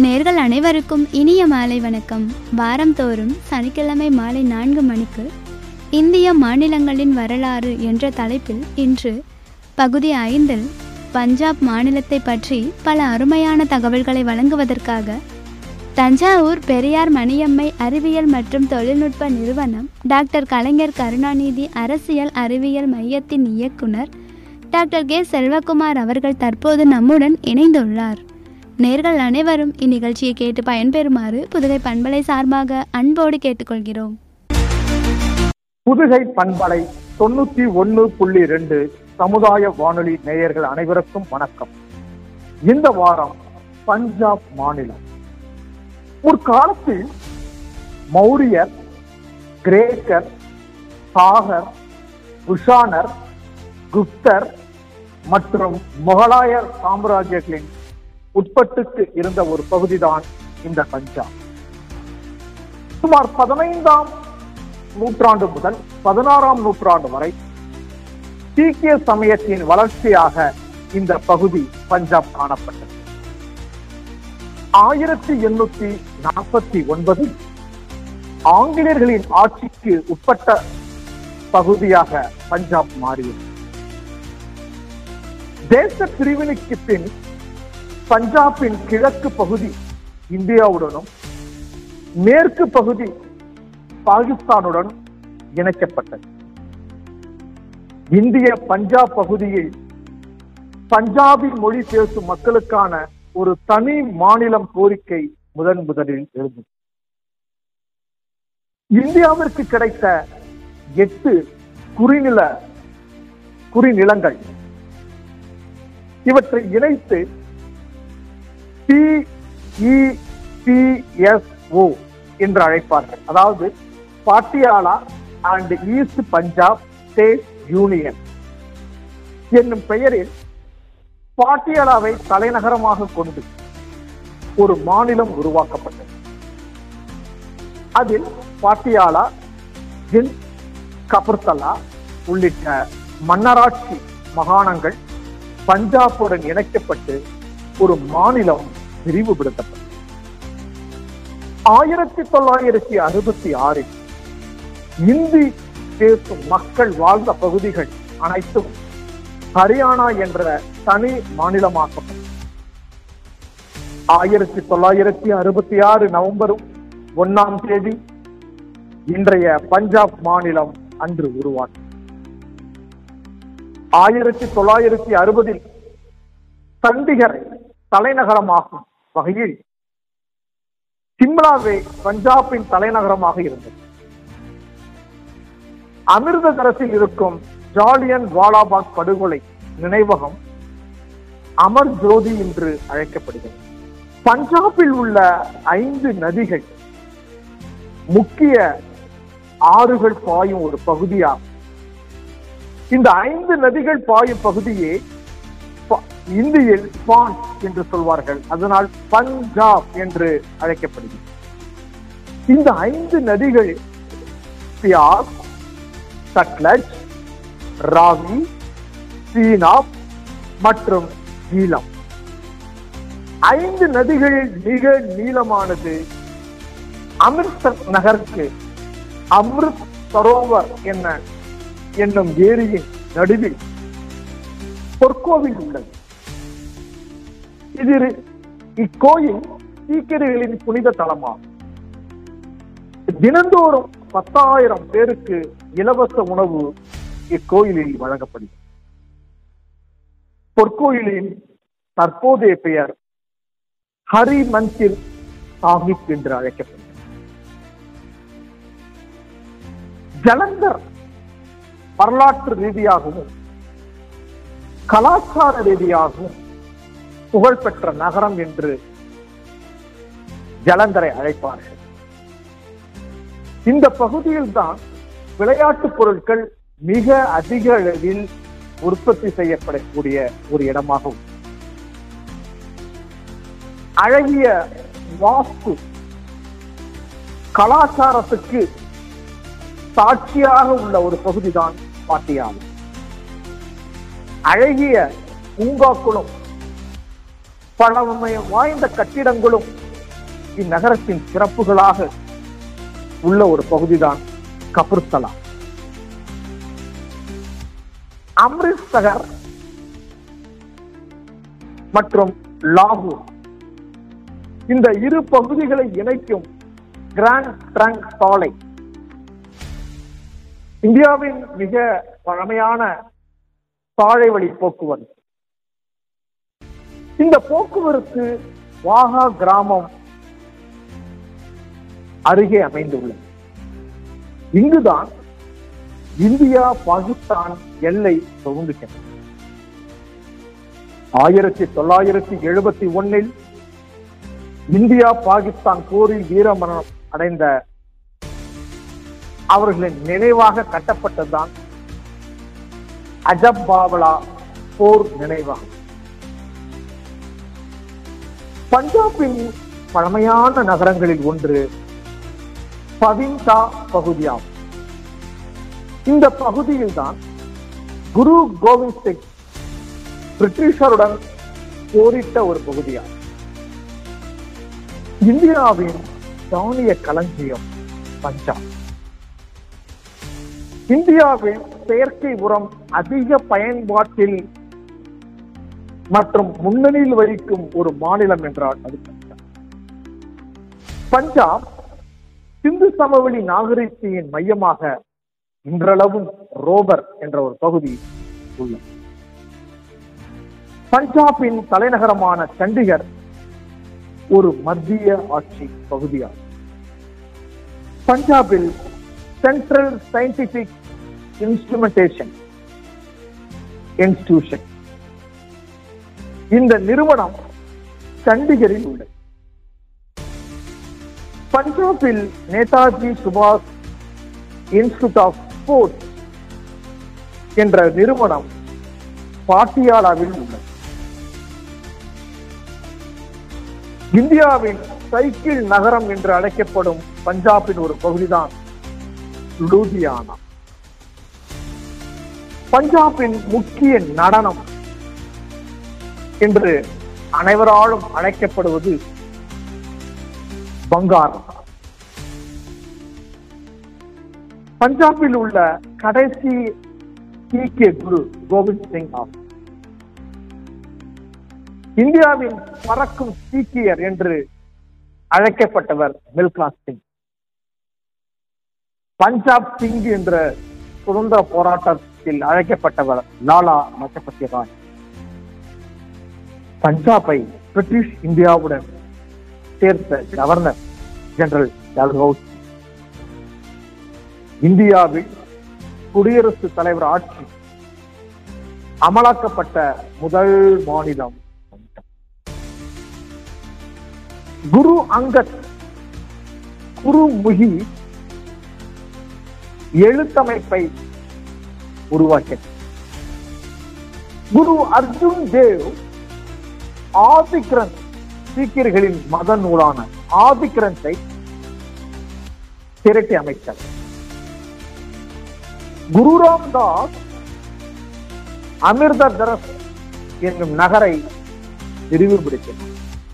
நேர்கள் அனைவருக்கும் இனிய மாலை வணக்கம் வாரந்தோறும் சனிக்கிழமை மாலை நான்கு மணிக்கு இந்திய மாநிலங்களின் வரலாறு என்ற தலைப்பில் இன்று பகுதி ஐந்தில் பஞ்சாப் மாநிலத்தை பற்றி பல அருமையான தகவல்களை வழங்குவதற்காக தஞ்சாவூர் பெரியார் மணியம்மை அறிவியல் மற்றும் தொழில்நுட்ப நிறுவனம் டாக்டர் கலைஞர் கருணாநிதி அரசியல் அறிவியல் மையத்தின் இயக்குனர் டாக்டர் கே செல்வகுமார் அவர்கள் தற்போது நம்முடன் இணைந்துள்ளார் நேர்கள் அனைவரும் இந்நிகழ்ச்சியை கேட்டு பயன்பெறுமாறு புதுகை பண்பலை சார்பாக அன்போடு கேட்டுக்கொள்கிறோம் புதுகை பண்பலை தொண்ணூத்தி ஒன்னு புள்ளி ரெண்டு சமுதாய வானொலி நேயர்கள் அனைவருக்கும் வணக்கம் இந்த வாரம் பஞ்சாப் மாநிலம் முற்காலத்தில் மௌரியர் கிரேக்கர் சாகர் குஷானர் குப்தர் மற்றும் முகலாயர் சாம்ராஜ்யங்களின் உட்பட்டுக்கு இருந்த ஒரு பகுதிதான் இந்த பஞ்சாப் சுமார் பதினைந்தாம் நூற்றாண்டு முதல் பதினாறாம் நூற்றாண்டு வரை சீக்கிய சமயத்தின் வளர்ச்சியாக இந்த பகுதி பஞ்சாப் காணப்பட்டது ஆயிரத்தி எண்ணூத்தி நாற்பத்தி ஒன்பதில் ஆங்கிலேயர்களின் ஆட்சிக்கு உட்பட்ட பகுதியாக பஞ்சாப் மாறியது தேச பிரிவினைக்கு பின் பஞ்சாபின் கிழக்கு பகுதி இந்தியாவுடனும் மேற்கு பகுதி பாகிஸ்தானுடன் இணைக்கப்பட்டது இந்திய பஞ்சாப் பகுதியில் பஞ்சாபி மொழி பேசும் மக்களுக்கான ஒரு தனி மாநிலம் கோரிக்கை முதன் முதலில் எழுந்தது இந்தியாவிற்கு கிடைத்த எட்டு குறிநில குறிநிலங்கள் இவற்றை இணைத்து பிஇபிஎஸ்ஓ என்று அழைப்பார்கள் அதாவது Patiala and east Punjab state union என்னும் பெயரில் பாட்டியாலாவை தலைநகரமாக கொண்டு ஒரு மாநிலம் உருவாக்கப்பட்டது அதில் பாட்டியாலா ஜிந்த் கபர்தலா உள்ளிட்ட மன்னராட்சி மாகாணங்கள் பஞ்சாபுடன் இணைக்கப்பட்டு ஒரு மாநிலம் விரிவுபடுத்தப்பட்டது ஆயிரத்தி தொள்ளாயிரத்தி அறுபத்தி ஆறில் இந்தி பேசும் மக்கள் வாழ்ந்த பகுதிகள் அனைத்தும் ஹரியானா என்ற தனி மாநிலமாக்கப்பட்டது ஆயிரத்தி தொள்ளாயிரத்தி அறுபத்தி ஆறு நவம்பர் ஒன்னாம் தேதி இன்றைய பஞ்சாப் மாநிலம் அன்று உருவானது ஆயிரத்தி தொள்ளாயிரத்தி அறுபதில் சண்டிகர் தலைநகரமாகும் வகையில் சிம்லாவே பஞ்சாபின் தலைநகரமாக இருந்தது அமிர்தசரஸில் இருக்கும் ஜாலியன் வாலாபாக் படுகொலை நினைவகம் அமர் ஜோதி என்று அழைக்கப்படுகிறது பஞ்சாபில் உள்ள ஐந்து நதிகள் முக்கிய ஆறுகள் பாயும் ஒரு பகுதியாகும் இந்த ஐந்து நதிகள் பாயும் பகுதியே இந்தியில் பான் என்று சொல்வார்கள் அதனால் பஞ்சாப் என்று அழைக்கப்படுகிறது இந்த ஐந்து நதிகள் பியாஸ் சட்லஜ் ராவி சீனாப் மற்றும் நீலம் ஐந்து நதிகளில் மிக நீளமானது அமிர்தசர் நகருக்கு அமிர்த் சரோவர் என்ன என்னும் ஏரியின் நடுவில் பொற்கோவில் உள்ளது இது இக்கோயில் சீக்கியர்களின் புனித தலமாகும் தினந்தோறும் பத்தாயிரம் பேருக்கு இலவச உணவு இக்கோயிலில் வழங்கப்படுகிறது பொற்கோயிலின் தற்போதைய பெயர் ஹரி மந்திர் சாஹிப் என்று அழைக்கப்படுகிறது ஜலந்தர் வரலாற்று ரீதியாகவும் கலாச்சார ரீதியாகவும் புகழ்பெற்ற நகரம் என்று ஜலந்தரை அழைப்பார்கள் இந்த பகுதியில் தான் விளையாட்டுப் பொருட்கள் மிக அதிக அளவில் உற்பத்தி செய்யப்படக்கூடிய ஒரு இடமாகும் அழகிய வாஸ்து கலாச்சாரத்துக்கு சாட்சியாக உள்ள ஒரு பகுதிதான் பாட்டியாலை அழகிய பூங்காக்களும் பழமை வாய்ந்த கட்டிடங்களும் இந்நகரத்தின் சிறப்புகளாக உள்ள ஒரு பகுதிதான் கபர்தலா அம்ரித்சகர் மற்றும் லாகூர் இந்த இரு பகுதிகளை இணைக்கும் கிராண்ட் ட்ரங்க் சாலை இந்தியாவின் மிக பழமையான சாலை வழி போக்குவரத்து இந்த போக்குவரத்து வாகா கிராமம் அருகே அமைந்துள்ளது இங்குதான் இந்தியா பாகிஸ்தான் எல்லை துவங்குகிறது ஆயிரத்தி தொள்ளாயிரத்தி எழுபத்தி ஒன்னில் இந்தியா பாகிஸ்தான் போரில் வீரமரணம் அடைந்த அவர்களின் நினைவாக கட்டப்பட்டதுதான் அஜப் பாவலா போர் நினைவாகும் பஞ்சாபின் பழமையான நகரங்களில் ஒன்று பவின்தா பகுதியாகும் இந்த பகுதியில் தான் குரு கோவிந்த் சிங் பிரிட்டிஷருடன் போரிட்ட ஒரு பகுதியாகும் இந்தியாவின் தானிய களஞ்சியம் பஞ்சாப் இந்தியாவின் செயற்கை உரம் அதிக பயன்பாட்டில் மற்றும் முன்னணியில் வகிக்கும் ஒரு மாநிலம் என்றால் அது பஞ்சாப் பஞ்சாப் சிந்து சமவெளி நாகரிகத்தின் மையமாக இன்றளவும் ரோபர் என்ற ஒரு பகுதி உள்ளது பஞ்சாபின் தலைநகரமான சண்டிகர் ஒரு மத்திய ஆட்சி பகுதியாகும் பஞ்சாபில் சென்ட்ரல் சயின்டிபிக் இன்ஸ்ட்ருமெண்டேஷன் இன்ஸ்டிடியூஷன் இந்த நிறுவனம் சண்டிகரில் உள்ளது பஞ்சாபில் நேதாஜி சுபாஷ் இன்ஸ்டிடியூட் ஆஃப் ஸ்போர்ட்ஸ் என்ற நிறுவனம் பாட்டியாலாவில் உள்ளது இந்தியாவின் சைக்கிள் நகரம் என்று அழைக்கப்படும் பஞ்சாபின் ஒரு பகுதிதான் லூதியானா பஞ்சாபின் முக்கிய நடனம் என்று அனைவராலும் அழைக்கப்படுவது பங்காரம் பஞ்சாபில் உள்ள கடைசி சீக்கிய குரு கோவிந்த் சிங் ஆகும் இந்தியாவின் பறக்கும் சீக்கியர் என்று அழைக்கப்பட்டவர் மில்கா சிங் பஞ்சாப் சிங் என்ற சுதந்திர போராட்டத்தில் அழைக்கப்பட்டவர் லாலா லஜபதி ராய் பஞ்சாபை பிரிட்டிஷ் இந்தியாவுடன் சேர்த்த கவர்னர் ஜெனரல் டல்ஹவுசி இந்தியாவில் குடியரசுத் தலைவர் ஆட்சி அமலாக்கப்பட்ட முதல் மாநிலம் குரு அங்கத் குருமுகி எழுத்தமைப்பை உருவாக்கியது குரு அர்ஜுன் தேவ் ஆதிக்கிரந்த் சீக்கியர்களின் மத நூலான ஆதிக்கிரந்தை திரட்டி அமைத்தார் குரு ராம்தாஸ் அமிர்தரஸ் என்னும் நகரை விரிவுபடுத்தினார்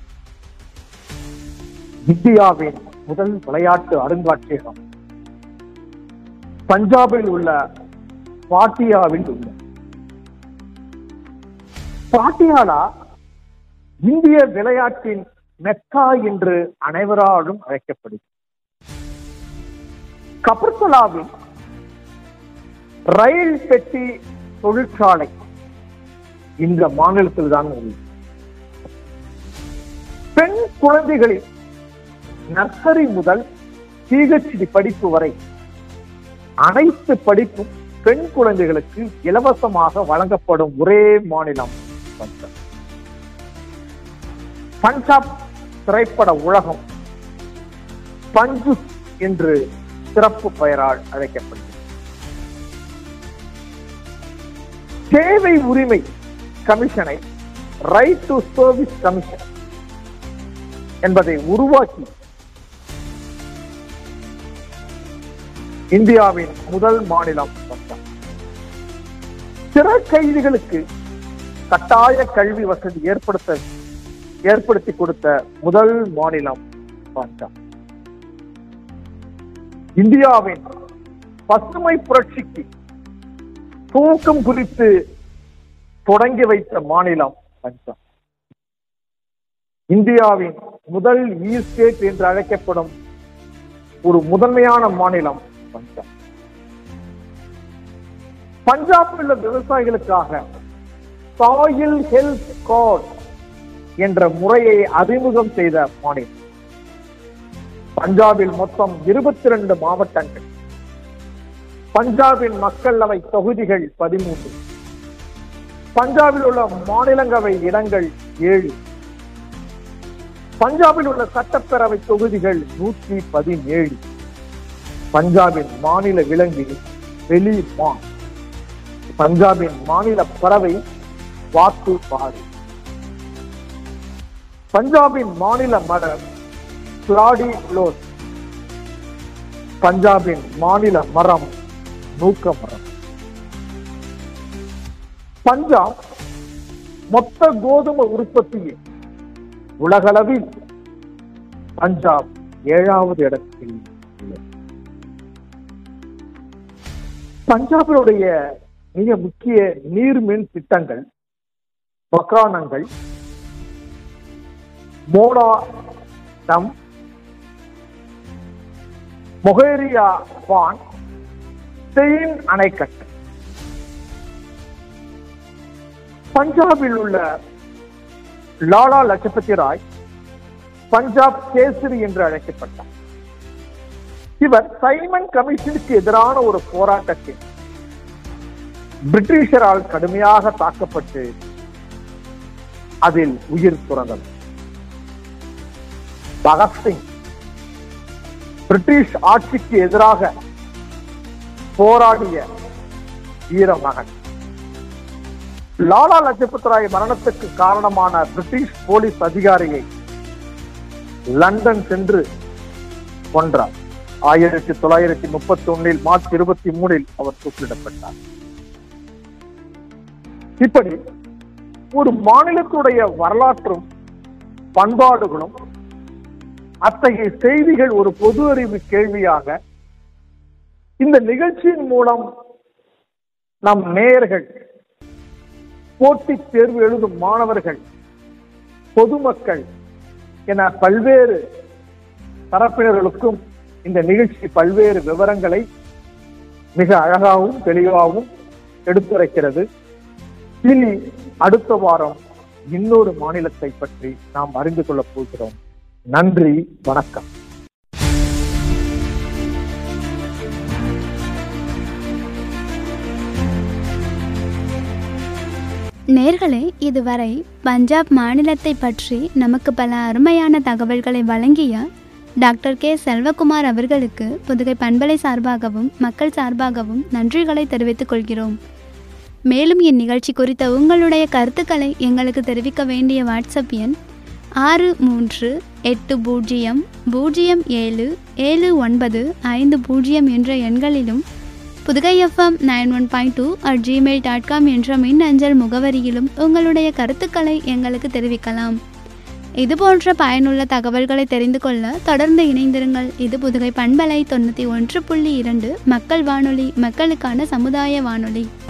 இந்தியாவின் முதல் விளையாட்டு அருங்காட்சியகம் பஞ்சாபில் உள்ள பாட்டியாவில் உள்ள பாட்டியாலா இந்திய விளையாட்டின் மெக்கா என்று அனைவராலும் அழைக்கப்படுகிறது கபர்தலாவில் ரயில் பெட்டி தொழிற்சாலை இந்த மாநிலத்தில் தான் உள்ளது பெண் குழந்தைகளின் நர்சரி முதல் பிஹெச்டி படிப்பு வரை அனைத்து படிப்பும் பெண் குழந்தைகளுக்கு இலவசமாக வழங்கப்படும் ஒரே மாநிலம் பஞ்சாப் பஞ்சாப் திரைப்பட உலகம் பஞ்சு என்று சிறப்பு பெயரால் அழைக்கப்படுகிறது சேவை உரிமை கமிஷனை ரைட் டு சர்வீஸ் கமிஷன் என்பதை உருவாக்கி இந்தியாவின் முதல் மாநிலம் பஞ்சாப் சிறை கைதிகளுக்கு கட்டாய கல்வி வசதி ஏற்படுத்த ஏற்படுத்தி கொடுத்த முதல் மாநிலம் பஞ்சாப் இந்தியாவின் பசுமை புரட்சிக்கு தூக்கம் குறித்து தொடங்கி வைத்த மாநிலம் பஞ்சாப் இந்தியாவின் முதல் இ ஸ்டேட் என்று அழைக்கப்படும் ஒரு முதன்மையான மாநிலம் பஞ்சாப் பஞ்சாபில் உள்ள விவசாயிகளுக்காக சாயில் ஹெல்த் கார்டு என்ற முறையை அறிமுகம் செய்த மாநிலம் பஞ்சாபில் மொத்தம் இருபத்தி ரெண்டு மாவட்டங்கள் பஞ்சாபின் மக்களவை தொகுதிகள் பதிமூன்று பஞ்சாபில் உள்ள மாநிலங்களவை இடங்கள் ஏழு பஞ்சாபில் உள்ள சட்டப்பேரவை தொகுதிகள் நூற்றி பதினேழு பஞ்சாபின் மாநில விலங்கு வெளி மா பஞ்சாபின் மாநில பறவை வாத்து பாரு பஞ்சாபின் மாநில மரம் பிளாடி லோஸ் பஞ்சாபின் மாநில மரம் நூக்க மரம் பஞ்சாப் மொத்த கோதுமை உற்பத்தியில் உலகளவில் பஞ்சாப் ஏழாவது இடத்தில் உள்ளது பஞ்சாபினுடைய மிக முக்கிய நீர்மின் திட்டங்கள் மக்கானங்கள் மோடா டம் மொஹேரியா வான் செயின் அணைக்கட்டு பஞ்சாபில் உள்ள லாலா லஜபதி ராய் பஞ்சாப் கேசரி என்று அழைக்கப்பட்டார் இவர் சைமன் கமிஷனுக்கு எதிரான ஒரு போராட்டத்தில் பிரிட்டிஷரால் கடுமையாக தாக்கப்பட்டு அதில் உயிர் துறந்தவர் பகத்சிங் பிரிட்டிஷ் ஆட்சிக்கு எதிராக போராடிய வீர மகன் லாலா லஜபத் ராய் மரணத்துக்கு காரணமான பிரிட்டிஷ் போலீஸ் அதிகாரியை லண்டன் சென்று கொன்றார் ஆயிரத்தி தொள்ளாயிரத்தி முப்பத்தி ஒன்னில் மார்ச் இருபத்தி மூணில் அவர் தூக்கிலிடப்பட்டார் இப்படி ஒரு மாநிலத்துடைய வரலாற்றும் பண்பாடுகளும் அத்தகைய செய்திகள் ஒரு பொது அறிவு கேள்வியாக இந்த நிகழ்ச்சியின் மூலம் நம் நேயர்கள் போட்டித் தேர்வு எழுதும் மாணவர்கள் பொதுமக்கள் என பல்வேறு தரப்பினர்களுக்கும் இந்த நிகழ்ச்சி பல்வேறு விவரங்களை மிக அழகாகவும் தெளிவாகவும் எடுத்துரைக்கிறது இனி அடுத்த வாரம் இன்னொரு மாநிலத்தை பற்றி நாம் அறிந்து கொள்ளப் போகிறோம் நன்றி வணக்கம் நேர்களே இதுவரை பஞ்சாப் மாநிலத்தை பற்றி நமக்கு பல அருமையான தகவல்களை வழங்கிய டாக்டர் கே செல்வகுமார் அவர்களுக்கு புதுகை பண்பலை சார்பாகவும் மக்கள் சார்பாகவும் நன்றிகளை தெரிவித்துக் கொள்கிறோம் மேலும் இந்நிகழ்ச்சி குறித்த உங்களுடைய கருத்துக்களை எங்களுக்கு தெரிவிக்க வேண்டிய வாட்ஸ்அப் எண் ஆறு மூன்று எட்டு பூஜ்ஜியம் பூஜ்ஜியம் ஏழு ஏழு ஒன்பது ஐந்து பூஜ்ஜியம் என்ற எண்களிலும் Pudugai FM nine one point two at Gmail dot com என்ற மின் அஞ்சல் முகவரியிலும் உங்களுடைய கருத்துக்களை எங்களுக்கு தெரிவிக்கலாம் இது போன்ற பயனுள்ள தகவல்களை தெரிந்து கொள்ள தொடர்ந்து இணைந்திருங்கள் இது புதுகை பண்பலை தொண்ணூற்றி ஒன்று புள்ளி இரண்டு மக்கள் வானொலி மக்களுக்கான சமுதாய வானொலி